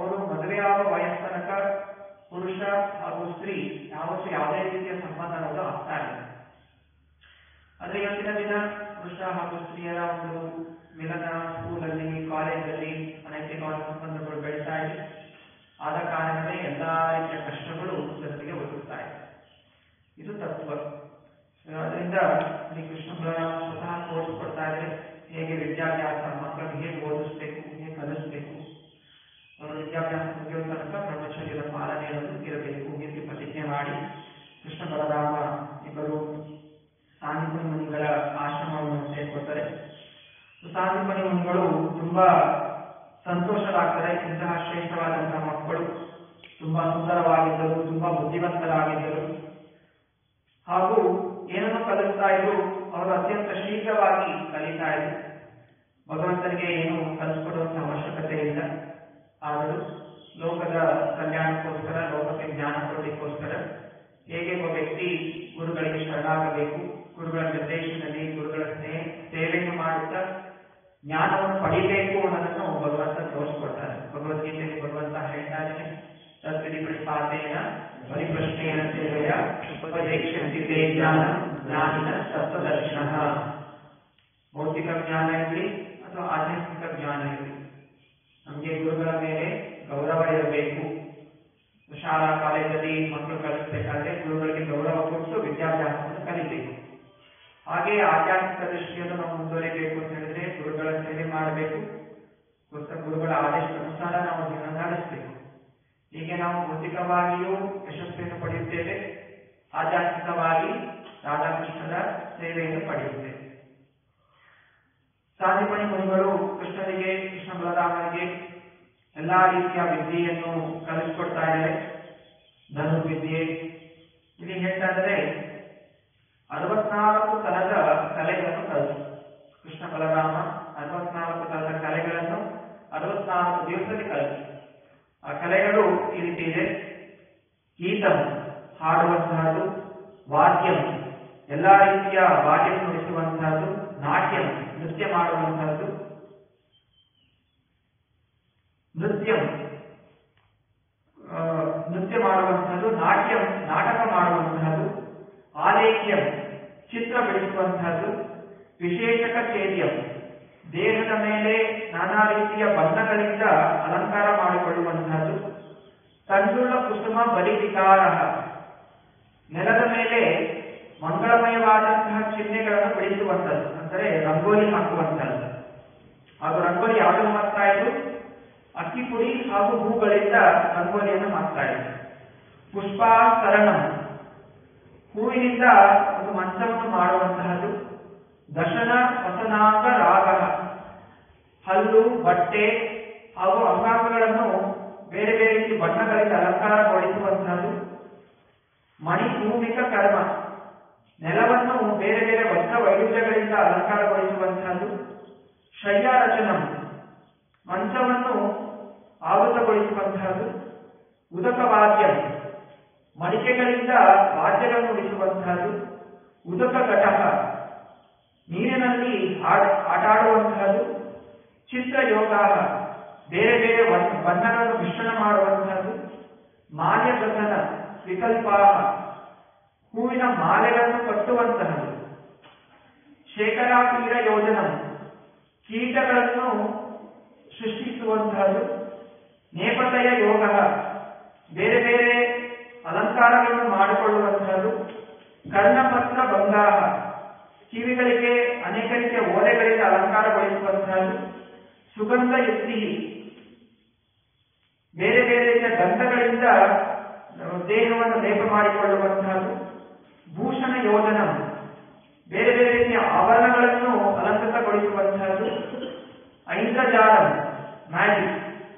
ಮದುವೆಯಾಗುವ ವಯಸ್ಸನಕ ಪುರುಷ ಹಾಗೂ ಸ್ತ್ರೀ ಯಾವತ್ತೂ ಯಾವುದೇ ರೀತಿಯ ಸಂಬಂಧ ಅನ್ನೋದು ಆಗ್ತಾ ಇಲ್ಲ ಆದ್ರೆ ಇವತ್ತಿನ ದಿನ ಪುರುಷ ಹಾಗೂ ಸ್ತ್ರೀಯರ ಒಂದು ಮಿಲನ ಸ್ಕೂಲಲ್ಲಿ ಕಾಲೇಜಲ್ಲಿ ಅನೈತಿಕವಾದ ಸಂಬಂಧಗಳು ಬೆಳೀತಾ ಇದೆ ಆದ ಕಾರಣವೇ ಎಲ್ಲಾ ರೀತಿಯ ಕಷ್ಟಗಳು ಜನರಿಗೆ ಒದಗುತ್ತಾ ಇದೆ ಇದು ತತ್ವ ಅದರಿಂದ ಶ್ರೀ ಕೃಷ್ಣ ಬಲರಾಮ ಸ್ವತಃ ತೋರಿಸ್ಕೊಡ್ತಾ ಇದ್ರೆ ಹೇಗೆ ವಿದ್ಯಾಭ್ಯಾಸ ಮಕ್ಕಳಿಗೆ ಹೇಗೆ ಓದಿಸ್ಬೇಕು ಹೇಗೆ ಕಲಿಸ್ಬೇಕು ಅವರು ವಿದ್ಯಾಭ್ಯಾಸ ಮುಗಿಯೋ ತನಕ ಬ್ರಹ್ಮಚರ್ಯದ ಪಾಲನೆ ಅನ್ನೋದು ಇರಬೇಕು ಈ ರೀತಿ ಪ್ರತಿಜ್ಞೆ ಮಾಡಿ ಕೃಷ್ಣ ಬಲರಾಮ ಇಬ್ಬರು ಸಾಂದೀಪನಿ ಮುನಿಗಳ ಆಶ್ರಮವನ್ನು ಸೇರ್ಕೊಳ್ತಾರೆ ಸಾಂದೀಪನಿ ಮುನಿಗಳು ತುಂಬಾ ಸಂತೋಷರಾಗ್ತಾರೆ ಇಂತಹ ಶ್ರೇಷ್ಠವಾದಂತಹ ಮಕ್ಕಳು ತುಂಬಾ ಸುಂದರವಾಗಿದ್ದರು ತುಂಬಾ ಬುದ್ಧಿವಂತರಾಗಿದ್ದರು ಹಾಗೂ ಏನನ್ನು ಕಲಿಸ್ತಾ ಇದ್ರು ಅವರು ಅತ್ಯಂತ ಶೀಘ್ರವಾಗಿ ಕಲಿತಾ ಇದ್ರು ಭಗವಂತನಿಗೆ ಏನು ಕಲಿಸ್ಕೊಡುವಂತ ಅವಶ್ಯಕತೆ ಇಲ್ಲ ಆದರೂ ಲೋಕದ ಕಲ್ಯಾಣಕ್ಕೋಸ್ಕರ ಲೋಕಕ್ಕೆ ಜ್ಞಾನ ಕೊಡಲಿಕ್ಕೋಸ್ಕರ ಹೇಗೆ ಒಬ್ಬ ವ್ಯಕ್ತಿ ಗುರುಗಳಿಗೆ ಶರಣಾಗಬೇಕು ಗುರುಗಳ ನಿರ್ದೇಶನದಲ್ಲಿ ಗುರುಗಳ ಸ್ನೇಹ ಸೇವೆಯನ್ನು ಮಾಡುತ್ತಾ ಜ್ಞಾನವನ್ನು ಪಡಿಬೇಕು ಅನ್ನೋದನ್ನು ಭಗವಂತ ತೋರಿಸ್ಕೊಡ್ತಾರೆ ಭಗವದ್ಗೀತೆಯಲ್ಲಿ ಭಗವಂತ ಹೇಳ್ತಾ ಇದ್ದಾನೆ ತದ್ವಿಧಿ ಪ್ರತಿಪಾದೇನ ಪರಿಪ್ರಶ್ನೆಯ ಸೇವೆಯ ಉಪದೇಶಂತಿ ತೇ ಜ್ಞಾನ ಜ್ಞಾನಿನ ತತ್ವದರ್ಶನ ಭೌತಿಕ ಜ್ಞಾನ ಇರಲಿ ಅಥವಾ ಆಧ್ಯಾತ್ಮಿಕ ಜ್ಞಾನ ಇರಲಿ ನಮಗೆ ಗುರುಗಳ ಮೇಲೆ ಗೌರವ ಇರಬೇಕು ಶಾಲಾ ಕಾಲೇಜಲ್ಲಿ ಮಕ್ಕಳು ಕಲಿಸಬೇಕಾದ್ರೆ ಗುರುಗಳಿಗೆ ಗೌರವ ಕೊಟ್ಟು ವಿದ್ಯಾಭ್ಯಾಸವನ್ನು ಕಲಿಬೇಕು ಹಾಗೆ ಆಧ್ಯಾತ್ಮಿಕ ದೃಷ್ಟಿಯನ್ನು ನಾವು ಮುಂದುವರಿಬೇಕು ಅಂತ ಹೇಳಿದ್ರೆ ಗುರುಗಳ ಸೇವೆ ಮಾಡಬೇಕು ಗೊತ್ತ ಗುರುಗಳ ಆದೇಶಾನುಸಾರ ನಾವು ಜೀವನ ನಡೆಸಬೇಕು ಹೀಗೆ ನಾವು ಭೌತಿಕವಾಗಿಯೂ ಯಶಸ್ಸನ್ನು ಪಡೆಯುತ್ತೇವೆ ಆಧ್ಯಾತ್ಮಿಕವಾಗಿ ರಾಧಾಕೃಷ್ಣರ ಸೇವೆಯನ್ನು ಪಡೆಯುತ್ತೇವೆ ಸಾಧಿಪಣಿ ಮುನಿಗಳು ಕೃಷ್ಣನಿಗೆ ಕೃಷ್ಣ ಬಲರಾಮನಿಗೆ ಎಲ್ಲಾ ರೀತಿಯ ವಿದ್ಯೆಯನ್ನು ಕಲಿಸ್ಕೊಡ್ತಾ ಇದ್ದಾರೆ ಧನುರ್ವಿದ್ಯೆ ಇಲ್ಲಿ ಹೇಳ್ತಾ ಇದ್ದಾರೆ ಅರವತ್ನಾಲ್ಕು ತರದ ಕಲೆಗಳನ್ನು ಕಲಿತು ಕೃಷ್ಣ ಬಲರಾಮ ಅರವತ್ನಾಲ್ಕು ತರದ ಕಲೆಗಳನ್ನು ಅರವತ್ನಾಲ್ಕು ದಿವಸದಲ್ಲಿ ಕಲಿತು ಆ ಕಲೆಗಳು ಈ ರೀತಿ ಇದೆ ಗೀತಂ ಹಾಡುವಂತಹದ್ದು ವಾದ್ಯಂ ಎಲ್ಲಾ ರೀತಿಯ ವಾದ್ಯ ನುಡಿಸುವಂತಹದ್ದು ನಾಟ್ಯಂ ನೃತ್ಯ ಮಾಡುವಂತಹದ್ದು ನೃತ್ಯಂ ಆ, ನೃತ್ಯ ಮಾಡುವಂತಹದ್ದು ನಾಟ್ಯಂ ನಾಟಕ ಮಾಡುವಂತಹದ್ದು ಆಲೇಖ್ಯಂ ಚಿತ್ರ ಬಿಡಿಸುವಂತಹದ್ದು ವಿಶೇಷಕ ಚೇದ್ಯಂ ದೇಹದ ಮೇಲೆ ನಾನಾ ರೀತಿಯ ಬಣ್ಣಗಳಿಂದ ಅಲಂಕಾರ ಮಾಡಿಕೊಳ್ಳುವಂತಹದ್ದು ತಂಜುಳ್ಳ ಕುಸುಮ ಬಲಿ ವಿಕಾರ ನೆಲದ ಮೇಲೆ ಮಂಗಳಮಯವಾದಂತಹ ಚಿಹ್ನೆಗಳನ್ನು ಬಿಡಿಸುವಂಥದ್ದು ಅಂದರೆ ರಂಗೋಲಿ ಹಾಕುವಂಥದ್ದು ಹಾಗೂ ರಂಗೋಲಿ ಯಾವುದನ್ನು ಹಾಕ್ತಾ ಇದ್ರು ಅಕ್ಕಿ ಪುಡಿ ಹಾಗೂ ಹೂಗಳಿಂದ ರಂಗೋಲಿಯನ್ನು ಹಾಕ್ತಾ ಇದ್ರು ಪುಷ್ಪಾಸರಣಂ ಹೂವಿನಿಂದ ಒಂದು ಮಂಚವನ್ನು ಮಾಡುವಂತಹದ್ದು ದಶನ ವಸನಾಂಗ ರಾಗ ಹಲ್ಲು ಬಟ್ಟೆ ಹಾಗೂ ಅಂಗಾಂಗಗಳನ್ನು ಬೇರೆ ಬೇರೆ ರೀತಿ ಬಣ್ಣಗಳಿಂದ ಅಲಂಕಾರಗೊಳಿಸುವಂತಹದ್ದು ಮಣಿಭೂಮಿಕ ಕರ್ಮ ನೆಲವನ್ನು ಬೇರೆ ಬೇರೆ ವಸ್ತ್ರ ವೈವಿಧ್ಯಗಳಿಂದ ಅಲಂಕಾರಗೊಳಿಸುವಂತಹದ್ದು ಶಯ್ಯಾರಚನಂ ಮಂಚವನ್ನು ಆವೃತಗೊಳಿಸುವಂತಹದ್ದು ಉದಕ ವಾದ್ಯ ಮಡಿಕೆಗಳಿಂದ ವಾದ್ಯಗಳನ್ನು ನುಡಿಸುವಂತಹದ್ದು ಉದಕ ಘಟಕ ನೀರಿನಲ್ಲಿ ಆಡ- ಆಟಾಡುವಂತಹದ್ದು ಚಿತ್ರಯೋಗ ಬೇರೆ ಬೇರೆ ವನ್- ಬಣ್ಣಗಳನ್ನು ಮಿಶ್ರಣ ಮಾಡುವಂತಹದ್ದು ಮಾಲ್ಯಗತನ ವಿಕಲ್ಪ ಹೂವಿನ ಮಾಲೆಗಳನ್ನು ಕಟ್ಟುವಂತಹದ್ದು ಶೇಖರಾಪೀಡ ಯೋಜನ ಕೀಟಗಳನ್ನು ಸೃಷ್ಟಿಸುವಂತಹದ್ದು ನೇಪಥಯ ಯೋಗ ಬೇರೆ ಬೇರೆ ಅಲಂಕಾರಗಳನ್ನು ಮಾಡಿಕೊಳ್ಳುವಂತಹದ್ದು ಕರ್ಣಪತ್ರ ಬಂಗಾಹ ಕಿವಿಗಳಿಗೆ ಅನೇಕ ರೀತಿಯ ಓಲೆಗಳಿಂದ ಅಲಂಕಾರಗೊಳಿಸುವಂತಹದ್ದು ಸುಗಂಧ ಯುಕ್ತಿ ಬೇರೆ ಬೇರೆ ರೀತಿಯ ಗಂಧಗಳಿಂದ ದೇಹವನ್ನು ಲೇಪ ಮಾಡಿಕೊಳ್ಳುವಂತಹದ್ದು ಭೂಷಣ ಯೋಜನ ಬೇರೆ ಬೇರೆ ರೀತಿಯ ಆಭರಣಗಳನ್ನು ಅಲಂಕೃತಗೊಳಿಸುವಂತಹದ್ದು ಐಂದ್ರಜಾಲ ಮ್ಯಾಜಿಕ್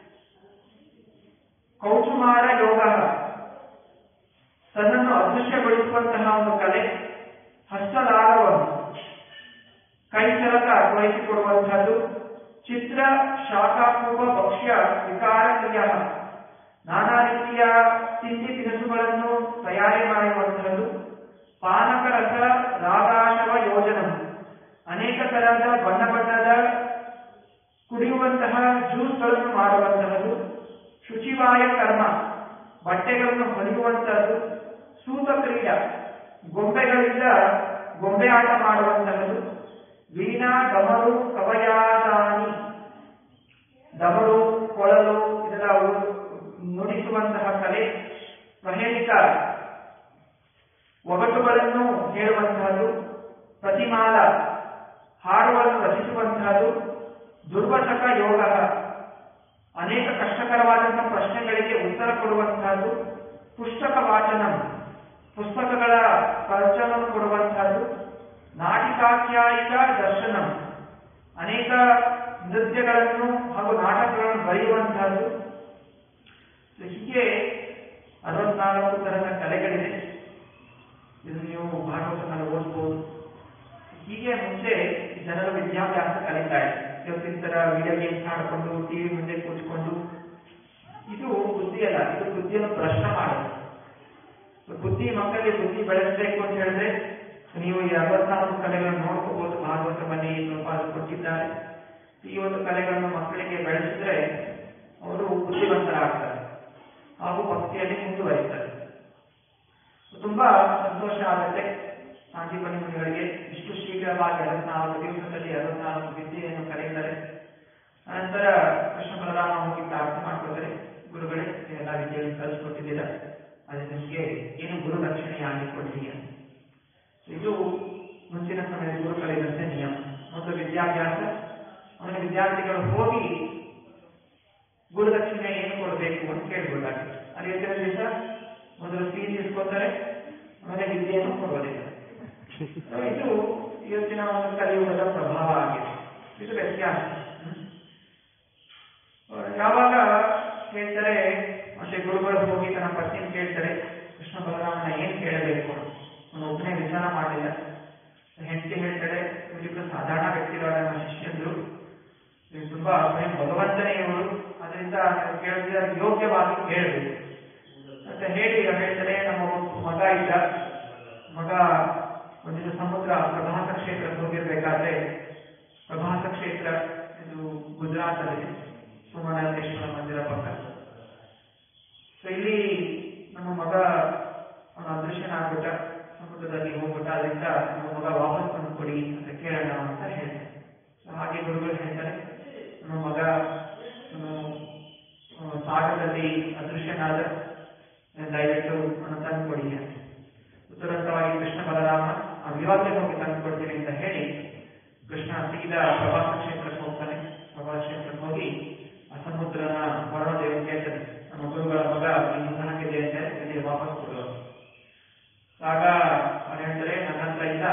ಕೌಚುಮಾರ ಯೋಗ ತನ್ನನ್ನು ಅದೃಶ್ಯಗೊಳಿಸುವಂತಹ ಒಂದು ಕಲೆ ಹಸ್ತಲಾಘವನ್ನು ಕೈ ಚಲಕ ತೋರಿಸಿಕೊಡುವಂತಹದ್ದು ಚಿತ್ರ ಶಾಖಾಕೂಪ ಭಕ್ಷ್ಯ ವಿಕಾರ ಕ್ರಿಯ ನಾನಾ ರೀತಿಯ ತಿಂಡಿ ತಿನಿಸುಗಳನ್ನು ತಯಾರಿ ಮಾಡುವಂತಹದ್ದು ಪಾನಕ ರಸ ರಾಗಾಶವ ಯೋಜನ ಅನೇಕ ತರಹದ ಬಣ್ಣ ಬಣ್ಣದ ಕುಡಿಯುವಂತಹ ಜ್ಯೂಸ್ಗಳನ್ನು ಮಾಡುವಂತಹದ್ದು ಶುಚಿವಾಯ ಕರ್ಮ ಬಟ್ಟೆಗಳನ್ನು ಹೊಲಿಯುವಂತಹದ್ದು ಸೂತ ಕ್ರೀಡ ಗೊಂಬೆಗಳಿಂದ ಗೊಂಬೆ ಆಟ ಮಾಡುವಂತಹದ್ದು ವೀಣಾ ಡಮರು ಕವಯಾದಾನಿ ಡಮರು ಕೊಳಲು ಇದರ ಉ- ನುಡಿಸುವಂತಹ ಕಲೆ ಪ್ರಹೇಲಿಕ ಒಗಟುಗಳನ್ನು ಹೇಳುವಂತಹದ್ದು ಪ್ರತಿಮಾಲ ಹಾಡುಗಳನ್ನು ರಚಿಸುವಂತಹದ್ದು ದುರ್ವಚಕ ಯೋಗ ಅನೇಕ ಕಷ್ಟಕರವಾದಂತಹ ಪ್ರಶ್ನೆಗಳಿಗೆ ಉತ್ತರ ಕೊಡುವಂತಹದ್ದು ಪುಸ್ತಕ ವಾಚನ ಪುಸ್ತಕಗಳ ಪರಿಚಯವನ್ನು ಕೊಡುವಂತಹದ್ದು ನಾಟಿಕಾಖ್ಯಾಯಿಕ ದರ್ಶನ ಅನೇಕ ನೃತ್ಯಗಳನ್ನು ಹಾಗೂ ನಾಟಕಗಳನ್ನು ಬರೆಯುವಂತಹದ್ದು ಹೀಗೆ ಅರವತ್ನಾಲ್ಕು ತರದ ಕಲೆಗಳಿದೆ ಇದು ನೀವು ಭಾಗವತನಲ್ಲಿ ಓದ್ಬೋದು ಹೀಗೆ ಮುಂಚೆ ಜನರು ವಿದ್ಯಾಭ್ಯಾಸ ಕಲಿತಾರೆ ಇವತ್ತಿನ ತರ ವಿಡಿಯೋ ಗೇಮ್ಸ್ ಆಡಿಕೊಂಡು ಟಿವಿ ಮುಂದೆ ಕೂತ್ಕೊಂಡು ಇದು ಬುದ್ಧಿ ಅಲ್ಲ ಇದು ಬುದ್ಧಿಯನ್ನು ಪ್ರಶ್ನೆ ಮಾಡೋದು ಬುದ್ಧಿ ಮಕ್ಕಳಿಗೆ ಬುದ್ಧಿ ಬೆಳೆಸಬೇಕು ಅಂತ ಹೇಳಿದ್ರೆ ನೀವು ಈ ಅರವತ್ನಾಲ್ಕು ಕಲೆಗಳನ್ನು ನೋಡ್ಕೋಬಹುದು ಭಾಗವತ ಮನೆ ಸ್ವಲ್ಪ ಅದು ಕೊಟ್ಟಿದ್ದಾರೆ ಈ ಒಂದು ಕಲೆಗಳನ್ನು ಮಕ್ಕಳಿಗೆ ಬೆಳೆಸಿದ್ರೆ ಅವರು ಬುದ್ಧಿವಂತರಾಗ್ತಾರೆ ಹಾಗೂ ಭಕ್ತಿಯಲ್ಲಿ ಮುಂದುವರಿತಾರೆ ತುಂಬಾ ಸಂತೋಷ ಆಗುತ್ತೆ ಸಾಂದೀಪನಿ ಮುನಿಗಳಿಗೆ ಇಷ್ಟು ಶೀಘ್ರವಾಗಿ ಅರವತ್ನಾಲ್ಕು ದಿವಸದಲ್ಲಿ ಅರವತ್ನಾಲ್ಕು ವಿದ್ಯೆಯನ್ನು ಕಲಿತಾರೆ ಅನಂತರ ಕೃಷ್ಣ ಬಲರಾಮ ಹೋಗಿ ಪ್ರಾರ್ಥನೆ ಮಾಡ್ಕೊತಾರೆ ಗುರುಗಳೇ ಎಲ್ಲ ವಿದ್ಯೆಯನ್ನು ಕಲಿಸ್ಕೊಟ್ಟಿದ್ದೀರಾ ಅದು ನಿಮಗೆ ಏನು ಗುರು ರಕ್ಷಣೆಯಾಗಿ ಕೊಡ್ಲಿ ಅಂತ ಇದು ಮುಂಚಿನ ಸಮಯದ ಗುರುಗಳಿದಂತೆ ನಿಯಮ ಮೊದಲು ವಿದ್ಯಾಭ್ಯಾಸ ಆಮೇಲೆ ವಿದ್ಯಾರ್ಥಿಗಳು ಹೋಗಿ ಗುರುದಕ್ಷಿಣೆ ಏನು ಕೊಡಬೇಕು ಅಂತ ಕೇಳ್ಬೋದಾಗ್ತದೆ ಅಲ್ಲಿ ಎತ್ತಿನ ದಿವಸ ಮೊದಲು ಫೀಸ್ ಇಸ್ಕೊತಾರೆ ಆಮೇಲೆ ವಿದ್ಯೆಯನ್ನು ಕೊಡೋದಿಲ್ಲ So, ಇದು ಇವತ್ತಿನ ಒಂದು ಕಲಿಯುಗದ ಪ್ರಭಾವ ಆಗಿದೆ ಇದು ವ್ಯತ್ಯಾಸ ಹ್ಮ್. ಯಾವಾಗ ಹೇಳ್ತಾರೆ ಮತ್ತೆ ಗುರುಗಳು ಹೋಗಿ ತನ್ನ ಪತ್ನಿ ಕೇಳ್ತಾರೆ ಕೃಷ್ಣ ಬಲರಾಮನ ಏನ್ ಕೇಳಬೇಕು ಅವನು ಒಬ್ಬನೇ ವಿಚಾರ ಮಾಡಲಿಲ್ಲ ಹೆಂಡತಿ ಹೇಳ್ತಾಳೆ ಇವರಿಬ್ರು ಸಾಧಾರಣ ವ್ಯಕ್ತಿಗಳ ನಮ್ಮ ಶಿಷ್ಯಂದ್ರು ಇವ್ರು ತುಂಬಾ ಸ್ವಯಂ ಭಗವಂತನೇ ಇವರು ಅದರಿಂದ ನೀವು ಕೇಳಿದ್ರೆ ಅದು ಯೋಗ್ಯವಾಗಿ ಕೇಳಬೇಕು ಮತ್ತೆ ಹೇಳಿ ಅವ್ರು ಹೇಳ್ತಾರೆ ನಮ್ಮ ಒಬ್ಬ ಮಗ ಇದ್ದ ಮಗ ಒಂದಿನ ಸಮುದ್ರ ಪ್ರಭಾಸ ಕ್ಷೇತ್ರಕ್ಕೆ ಹೋಗಿರ್ಬೇಕಾದ್ರೆ ಪ್ರಭಾಸ ಕ್ಷೇತ್ರ ಇದು ಗುಜರಾತ್ ಅಲ್ಲಿ ಸೋಮನಾಥೇಶ್ವರ ಮಂದಿರ ಪಕ್ಕ ಸೊ ಇಲ್ಲಿ ನಮ್ಮ ಮಗ ಅವನ ಅದೃಶ್ಯನಾಗ್ಬಿಟ್ಟ ಸಮುದ್ರದಲ್ಲಿ ಹೋಗ್ಬಿಟ್ಟ ಅದರಿಂದ ನಮ್ಮ ಮಗ ವಾಪಸ್ ತಂದು ಕೊಡಿ ಅಂತ ಕೇಳೋಣ ಅಂತ ಹೇಳ್ತಾರೆ ಸೊ ಹಾಗೆ ಗುರುಗಳು ಹೇಳ್ತಾರೆ ನಮ್ಮ ಮಗ ಅವನು, ಆ, ಸಾಗರದಲ್ಲಿ ಅದೃಶ್ಯನಾದ ದಯವಿಟ್ಟು ಅವನು ತಂದು ಕೊಡಿ ಅಂತ ತುರಂತವಾಗಿ ಕೃಷ್ಣ ಬಲರಾಮ ಅವಿವಾದ್ಯ ಹೋಗಿ ತಂದು ಕೊಡ್ತೀನಿ ಅಂತ ಹೇಳಿ ಕೃಷ್ಣ ಸೀದಾ ಪ್ರವಾಸ ಕ್ಷೇತ್ರಕ್ಕೆ ಹೋಗ್ತಾನೆ ಪ್ರವಾಸ ಕ್ಷೇತ್ರಕ್ಕೆ ಹೋಗಿ ಆ ಸಮುದ್ರನ ವರುಣದೇವ ಕೇಳ್ತಾನೆ ನಮ್ಮ ಗುರುಗಳ ಮಗ ಇಲ್ಲಿ ಹಾಕಿದೆ ಅಂತ ಇಲ್ಲಿ ವಾಪಸ್ ಕೊಡುವ ಆಗ ಅವ್ರು ಹೇಳ್ತಾರೆ ನನ್ನ ಹತ್ರ ಇಲ್ಲ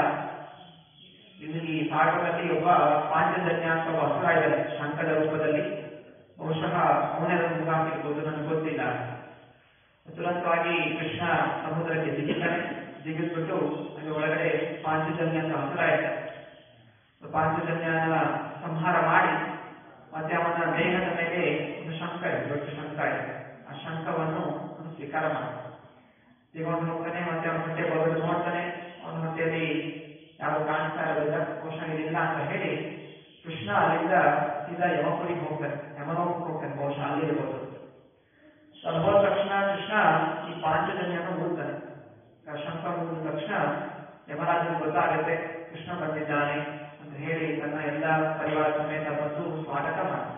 ಇಲ್ಲಿ ಸಾಗರದಲ್ಲಿ ಒಬ್ಬ ಪಾಂಚಜನ್ಯ ಅಂತ ಒಬ್ಬ ಹಸುರ ಇದ್ದಾನೆ ಶಂಕದ ರೂಪದಲ್ಲಿ ಬಹುಶಃ ಅವನೇ ಅದನ್ನು ಮುಗಾಕಿರ್ಬೋದು ನನಗೆ ಗೊತ್ತಿಲ್ಲ ತುರಂತವಾಗಿ ಕೃಷ್ಣ ಸಮುದ್ರಕ್ಕೆ ಜಿಗಿತಾನೆ ಜಿಗಿದ್ಬಿಟ್ಟು ಅಲ್ಲಿ ಒಳಗಡೆ ಪಾಂಚಜನ್ಯ ಅಂತ ಹಸುರ ಇದ್ದಾನೆ ಸೊ ಪಾಂಚಜನ್ಯನ ಸಂಹಾರ ಮಾಡಿ ಮತ್ತೆ ಅವನ ದೇಹದ ಮೇಲೆ ಒಂದು ಶಂಕ ಇದೆ ದೊಡ್ಡ ಶಂಕ ಇದೆ ಆ ಶಂಕವನ್ನು ಅವನು ಸ್ವೀಕಾರ ಮಾಡ್ತಾನೆ ತಗೊಂಡು ಹೋಗ್ತಾನೆ ಮತ್ತೆ ಅವನ ಹೊಟ್ಟೆ ಬಗೆದು ನೋಡ್ತಾನೆ ಅವನ ಹೊಟ್ಟೆಯಲ್ಲಿ ಯಾರು ಕಾಣಿಸ್ತಾ ಇರೋದಿಲ್ಲ ಬಹುಶಃ ಇದಿಲ್ಲ ಅಂತ ಹೇಳಿ ಕೃಷ್ಣ ಅಲ್ಲಿಂದ ಸೀದಾ ಯಮಪುರಿಗೆ ಹೋಗ್ತಾನೆ ಯಮಲೋಕಕ್ಕೆ ಹೋಗ್ತಾನೆ ಬಹುಶಃ ಅಲ್ಲಿ ಇರ್ಬೋದು ಸೊ ಅಲ್ಲಿ ಹೋದ ತಕ್ಷಣ ಕೃಷ್ಣ ಈ ಪಾಂಚಜನ್ಯನ ಊದ್ತಾನೆ ಆ ಶಂಕ ಊದಿದ ತಕ್ಷಣ ಯಮರಾಜನಿಗೆ ಗೊತ್ತಾಗುತ್ತೆ ಕೃಷ್ಣ ಬಂದಿದ್ದಾನೆ ಅಂತ ಹೇಳಿ ತನ್ನ ಎಲ್ಲ ಪರಿವಾರ ಸಮೇತ ಬಂದು ಸ್ವಾಗತ ಮಾಡ್ತಾನೆ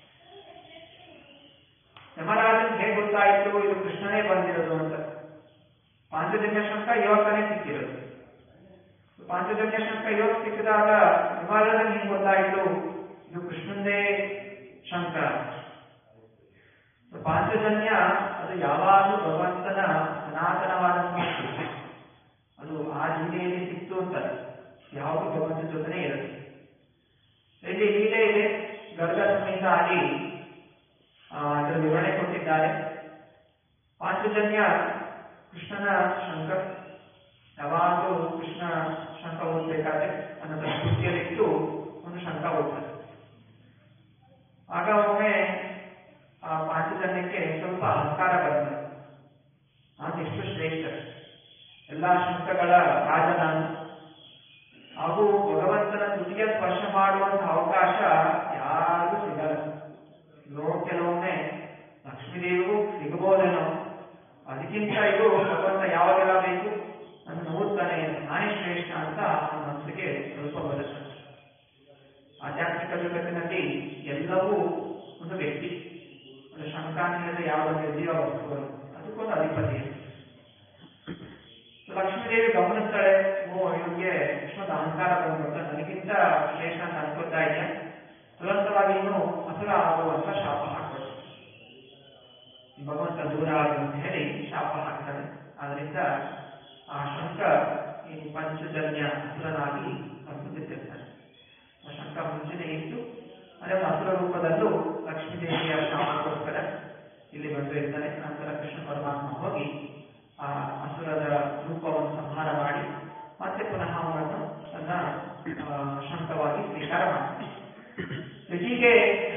ಯಮರಾಜನ್ ಹೇಗೆ ಗೊತ್ತಾಯಿತು ಇದು ಕೃಷ್ಣನೇ ಬಂದಿರೋದು ಅಂತ ಪಾಂಚಜನ್ಯ ಶಂಕ ಇವಾಗ ತಾನೇ ಸಿಕ್ಕಿರೋದು ಪಾಂಚಜನ್ಯ ಶಂಕ ಇವಾಗ ಸಿಕ್ಕಿದಾಗ ಯಮರಾಜನ್ ಹೆಂಗ್ ಗೊತ್ತಾಯಿತು ಇದು ಕೃಷ್ಣಂದೇ ಶಂಕ ಪಾಂಚಜನ್ಯ ಅದು ಯಾವಾಗಲೂ ಭಗವಂತನ ಸನಾತನವಾದಂತಹ ಶಕ್ತಿ. ಅದು ಆ ಲೀಲೆಯಲ್ಲಿ ಸಿಕ್ತು ಅಂತ ಯಾವುದು ಭಗವಂತನ ಜೊತೆನೇ ಇರುತ್ತೆ ಇಲ್ಲಿ ಲೀಲೆ ಇದೆ ಗರ್ಗ ಸಮೇತ ಆಗಿ ಆ, ಅದರ ವಿವರಣೆ ಕೊಟ್ಟಿದ್ದಾರೆ ಪಾಂಚಜನ್ಯ ಕೃಷ್ಣನ ಶಂಕ ಯಾವಾಗಲೂ ಕೃಷ್ಣ ಶಂಕ ಓದ್ಬೇಕಾದ್ರೆ ಅನ್ನೋದರ ಸ್ಫೂರ್ತಿಯಲ್ಲಿಟ್ಟು ಒಂದು ಶಂಕ ಓದ್ತಾನೆ ಆಗ ಒಮ್ಮೆ ಆ ಪಾಂಚಜನ್ಯಕ್ಕೆ ಸ್ವಲ್ಪ ಅಹಂಕಾರ ಬರ್ತದೆ ನಾನು ಎಷ್ಟು ಶ್ರೇಷ್ಠ ಎಲ್ಲಾ ಶಂಕಗಳ ರಾಜ ನಾನು ಹಾಗೂ ಭಗವಂತನ ತುಟಿಯ ಸ್ಪರ್ಶ ಮಾಡುವಂತಹ ಅವಕಾಶ ಯಾರಿಗೂ ಸಿಗಲ್ಲ ಲೋ ಕೆಲವೊಮ್ಮೆ ಲಕ್ಷ್ಮೀ ಲಕ್ಷ್ಮೀದೇವಿಗೂ ಸಿಗಬಹುದೇನೋ ಅದಕ್ಕಿಂತ ಇದು ಭಗವಂತ ಯಾವಾಗೆಲ್ಲ ಬೇಕು ನನ್ನ ನೋಡ್ತಾನೆ ನಾನೇ ಶ್ರೇಷ್ಠ ಅಂತ ಅವನ ಮನಸ್ಸಿಗೆ ಸ್ವಲ್ಪ ಬರುತ್ತೆ ಆಧ್ಯಾತ್ಮಿಕ ಜಗತ್ತಿನಲ್ಲಿ ಎಲ್ಲವೂ ಒಂದು ವ್ಯಕ್ತಿ ಒಂದು ಶಂಕ ಅಂತ ಹೇಳಿದ್ರೆ ಯಾವುದೋ ನಿರ್ಜೀವ ವಸ್ತುಗಳು ಅದಕ್ಕೊಂದು ಅಧಿಪತಿ ಲಕ್ಷ್ಮೀದೇವಿ ಗಮನಿಸ್ತಾಳೆ ಓ ಇವನಿಗೆ ಇಷ್ಟೊಂದು ಅಹಂಕಾರ ಬಂದ್ಬಿಟ್ಟು ನನಗಿಂತ ಶ್ರೇಷ್ಠ ಅಂತ ಅನ್ಕೋತಾ ಇದೆಯಾ ತುರಂತವಾಗಿ ಇನ್ನು ಅಸುರ ಆಗುವಂತ ಶಾಪ ಹಾಕ್ಬಿಟ್ಟು ಭಗವಂತ ದೂರ ಆಗು ಅಂತ ಹೇಳಿ ಶಾಪ ಹಾಕ್ತಾನೆ ಆದ್ರಿಂದ ಆ ಶಂಕ ಈ ಪಂಚಜನ್ಯ ಅಸುರನಾಗಿ ಬಂದು ಬಿದ್ದಿರ್ತಾನೆ ಆ ಶಂಕ ಮುಂಚೆನೆ ಇತ್ತು ಅದೇ ಒಂದು ಅಸುರ ರೂಪದಲ್ಲೂ ಲಕ್ಷ್ಮೀದೇವಿಯ ಶಾಪಕ್ಕೋಸ್ಕರ ಇಲ್ಲಿ ಬಂದು ಇರ್ತಾನೆ ನಂತರ ಕೃಷ್ಣ ಪರಮಾತ್ಮ ಹೋಗಿ ಆ ಅಸುರದ ರೂಪವನ್ನು ಸಂಹಾರ ಮಾಡಿ ಮತ್ತೆ ಪುನಃ ಅವನನ್ನು ತನ್ನ ಆ, ಶಂಕವಾಗಿ ಸ್ವೀಕಾರ ಮಾಡ್ತಾನೆ ಹೀಗೆ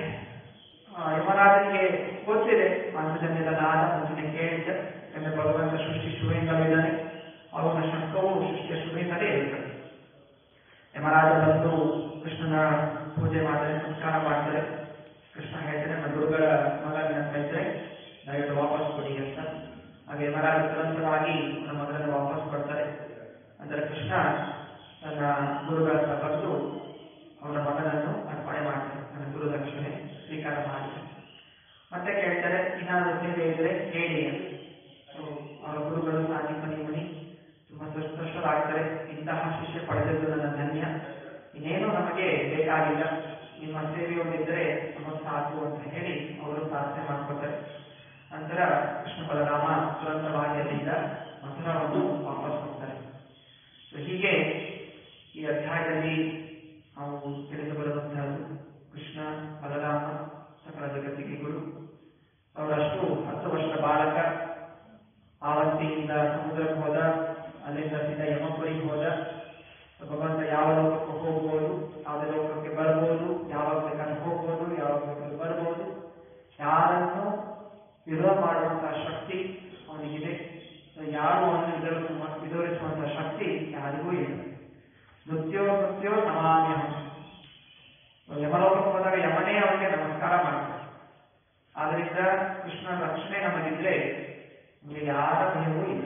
ಆ, ಯಮರಾಜನಿಗೆ ಗೊತ್ತಿದೆ ಪಂಚಜನ್ಯದ ನಾದ ಮುಂಚೆನೆ ಕೇಳಿದ್ದೆ ಯಾಕಂದ್ರೆ ಭಗವಂತ ಸೃಷ್ಟಿ ಶುಭೆಯಿಂದಲಿದ್ದಾನೆ ಅವನ ಶಂಕವು ಸೃಷ್ಟಿಯ ಶುಭೆಯಿಂದಲೇ ಇರುತ್ತದೆ ಯಮರಾಜ ಬಂದು ಕೃಷ್ಣನ ಪೂಜೆ ಮಾಡ್ತಾರೆ ನಮಸ್ಕಾರ ಮಾಡ್ತಾರೆ ಕೃಷ್ಣ ಹೇಳ್ತಾರೆ ನನ್ನ ಗುರುಗಳ ಮಗ ನನ್ನ ಹತ್ರ ಇದ್ರೆ ದಯವಿಟ್ಟು ವಾಪಸ್ ಕೊಡಿ ಅಂತ ಹಾಗೆ ಯಮರಾಜ ತುರಂತವಾಗಿ ನನ್ನ ಮಗನನ್ನು ವಾಪಸ್ ಕೊಡ್ತಾರೆ ಅಂದರೆ ಕೃಷ್ಣ ತನ್ನ ಗುರುಗಳ ಹತ್ರ ಬಂದು ಅವನ ಮಗನನ್ನು ಅರ್ಪಣೆ ಮಾಡ್ತಾರೆ ನನ್ನ ಗುರು ದಕ್ಷಿಣೆ ಸ್ವೀಕಾರ ಮಾಡ್ತಾರೆ ಮತ್ತೆ ಕೇಳ್ತಾರೆ ಏನಾದರೂ ಸೇವೆ ಇದ್ರೆ ಹೇಳಿ ಅಂತ So, ಅವರ ಗುರುಗಳು ಸಾನಿ ಮನಿ ಮನಿ ತುಂಬಾ ಸಂತೋಷರಾಗ್ತಾರೆ ಇಂತಹ ಶಿಷ್ಯ ಪಡೆದದ್ದು ನನ್ನ ಧನ್ಯ ಇನ್ನೇನು ನಮಗೆ ಬೇಕಾಗಿಲ್ಲ ನಿಮ್ಮ ಸೇವೆ ಒಂದಿದ್ರೆ ನಮಗೆ ಸಾಕು ಅಂತ ಹೇಳಿ ಅವರು ಪ್ರಾರ್ಥನೆ ಮಾಡ್ಕೊತಾರೆ ನಂತರ ಕೃಷ್ಣ ಬಲರಾಮ ತುರಂತವಾಗಿ ಅಲ್ಲಿಂದ ಮಥುರಾವನ್ನು ವಾಪಸ್ ಹೋಗ್ತಾರೆ So, ಹೀಗೆ ಈ ಅಧ್ಯಾಯದಲ್ಲಿ ನಾವು ತಿಳಿದು ಬರುವಂತಹದ್ದು ಕೃಷ್ಣ ಬಲರಾಮ ಸಕಲ ಜಗತ್ತಿಗೆ ಗುರು ಅವರಷ್ಟು ಹತ್ತು ವರ್ಷದ ಬಾಲಕ ಆವತ್ತಿಯಿಂದ ಸಮುದ್ರಕ್ಕೆ ಹೋದ ಅಲ್ಲಿಂದ ಸೀದಾ ಯಮಪುರಿಗೆ ಹೋದ ಭಗವಂತ ಯಾವ ಲೋಕಕ್ಕೆ ಹೋಗ್ಬೋದು ಯಾವುದೇ ಲೋಕಕ್ಕೆ ಬರ್ಬೋದು ಯಾವಾಗ ಬೇಕಾದ್ರೆ ಹೋಗ್ಬೋದು ಯಾವಾಗ ಬೇಕಾದ್ರೆ ಬರ್ಬೋದು ಯಾರನ್ನು ವಿರೋಧ ಮಾಡುವಂತಹ ಶಕ್ತಿ ಅವನಿಗಿದೆ ಯಾರು ಅವನು ಎದುರಿಸುವ ಎದುರಿಸುವಂತಹ ಶಕ್ತಿ ಯಾರಿಗೂ ಇಲ್ಲ ನೃತ್ಯೋ ನೃತ್ಯೋ ಸಮಾನ್ಯ ಯಮಲೋಕಕ್ಕೆ ಹೋದಾಗ ಯಮನೇ ಅವನಿಗೆ ನಮಸ್ಕಾರ ಮಾಡ್ತಾರೆ ಆದ್ರಿಂದ ಕೃಷ್ಣನ ರಕ್ಷಣೆ ನಮಗಿದ್ರೆ ನಮಗೆ ಯಾರ ಭಯವೂ ಇಲ್ಲ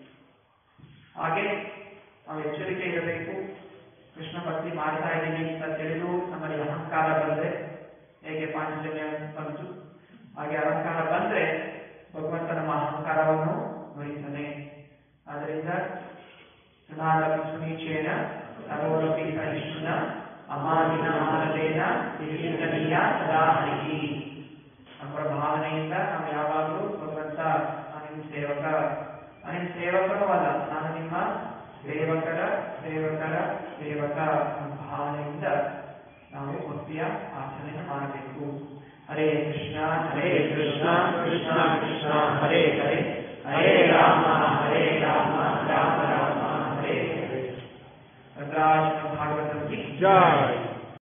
ಹಾಗೆ ನಾವು ಎಚ್ಚರಿಕೆ ಇರಬೇಕು ಕೃಷ್ಣ ಭಕ್ತಿ ಮಾಡ್ತಾ ಇದ್ದೀವಿ ಅಂತ ತಿಳಿದು ನಮ್ಮಲ್ಲಿ ಅಹಂಕಾರ ಬಂದ್ರೆ ಹೇಗೆ ಪಾಂಚಜನ್ಯ ಬಂತು ಹಾಗೆ ಅಹಂಕಾರ ಬಂದ್ರೆ ಭಗವಂತ ನಮ್ಮ ಅಹಂಕಾರವನ್ನು ಮುರಿತಾನೆ ಆದ್ರಿಂದ ಸುನಾದಪಿ ಸುನೀಚೇನ ಸರ್ವೋರಪಿ ಸಹಿಷ್ಣುನ ಅಮಾನಿನ ಆನಂದೇನ ವಿಕೀರ್ತನೀಯ ಸದಾ ಹರಿಹಿ ನಮ್ಮ ಭಾವನೆಯಿಂದ ನಾವು ಯಾವಾಗಲೂ ಭಗವಂತ ನಾನು ನಿಮ್ಮ ಸೇವಕ ನಾನು ನಿಮ್ಮ ಸೇವಕನೂ ಅಲ್ಲ ನಾನು ನಿಮ್ಮ ಸೇವಕರ ಸೇವಕರ ಸೇವಕ ಎಂಬ ಭಾವನೆಯಿಂದ ನಾವು ಭಕ್ತಿಯ ಆಚರಣೆ ಮಾಡಬೇಕು ಹರೇ ಕೃಷ್ಣ ಹರೇ ಕೃಷ್ಣ ಕೃಷ್ಣ ಕೃಷ್ಣ ಹರೇ ಹರೇ ಹರೇ ರಾಮ ಹರೇ ರಾಮ ರಾಮ ರಾಮ ಹರೇ ಹರೇ ಭದ್ರಾಶ್ರಮ ಭಾಗವತಂ ಕಿ ಜಯ